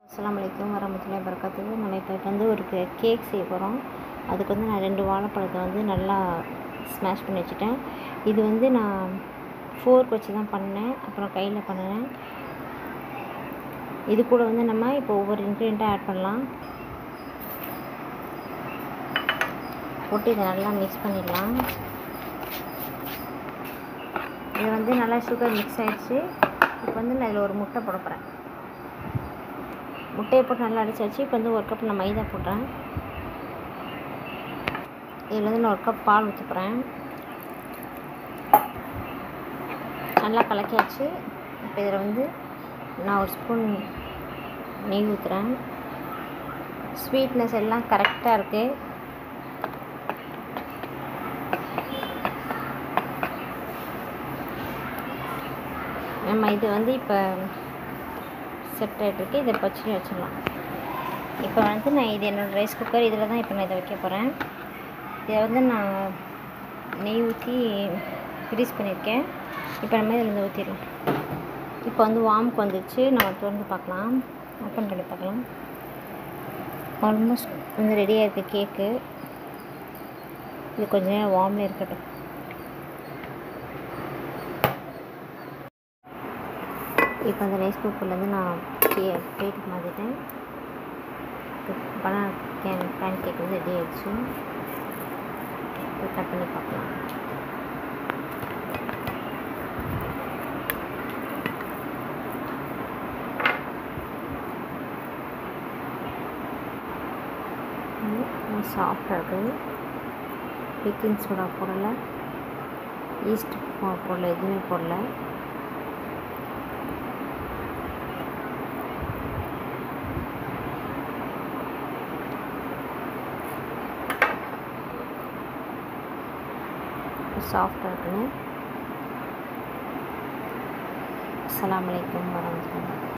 அஸ்ஸலாமு அலைக்கும் வரமத்துல்லாஹி வரகாத்துஹு நம்ம இப்போ வந்து ஒரு கே- கேக் செய்ய போகிறோம் அதுக்கு வந்து நான் ரெண்டு வாழைப்பழத்தை வந்து நல்லா ஸ்மாஷ் பண்ணி வச்சுட்டேன் இது வந்து நான் ஃபோர்க் வச்சு தான் பண்ணேன் அப்புறம் கையில் பண்ணினேன் இது கூட வந்து நம்ம இப்போ ஒவ்வொரு இன்க்ரீடியண்ட்டாக ஆட் பண்ணலாம் போட்டு இதை நல்லா மிக்ஸ் பண்ணிடலாம் இது வந்து நல்லா சுகர் மிக்ஸ் ஆகிடுச்சு இப்போ வந்து நான் இதில் ஒரு முட்டை போட போகிறேன் முட்டையை போட்டு நல்லா அடிச்சாச்சு இப்போ வந்து ஒரு கப் நான் மைதா போடுறேன் இதில் வந்து நான் ஒரு கப் பால் ஊற்ற போகிறேன் நல்லா கலக்கியாச்சு இப்போ இதில் வந்து நான் ஒரு ஸ்பூன் நெய் ஊற்றுறேன் ஸ்வீட்னஸ் எல்லாம் கரெக்டாக இருக்குது நம்ம இது வந்து இப்போ செட் ஆகிட்டுருக்கு இதை பச்சு வச்சிடலாம் இப்போ வந்து நான் இது என்னோடய ரைஸ் குக்கர் இதில் தான் இப்போ நான் இதை வைக்க போகிறேன் இதை வந்து நான் நெய் ஊற்றி ஃப்ரீஸ் பண்ணியிருக்கேன் இப்போ நம்ம இதில் இருந்து ஊற்றிடலாம் இப்போ வந்து வார்முக்கு வந்துச்சு நம்ம திறந்து பார்க்கலாம் ஓப்பன் பண்ணி பார்க்கலாம் ஆல்மோஸ்ட் வந்து ரெடியாக இருக்குது கேக்கு இது கொஞ்ச நேரம் வார்மில் இருக்கட்டும் இப்போ அந்த ரைஸ் குக்கர்லேருந்து நான் கே பிளேட்டுக்கு மாற்றிட்டேன் பனானா கேன் பேன் கேக் வந்து ரெடி ஆயிடுச்சு இப்போ கட் பண்ணி பார்க்கலாம் சாஃப்டாக இருக்குது பேக்கிங் சோடா போடலை ஈஸ்ட் போடல எதுவுமே போடல சாஃப்டாக இருக்குன்னு அஸ்ஸலாமு அலைக்கும் வரமத்துல்லாஹி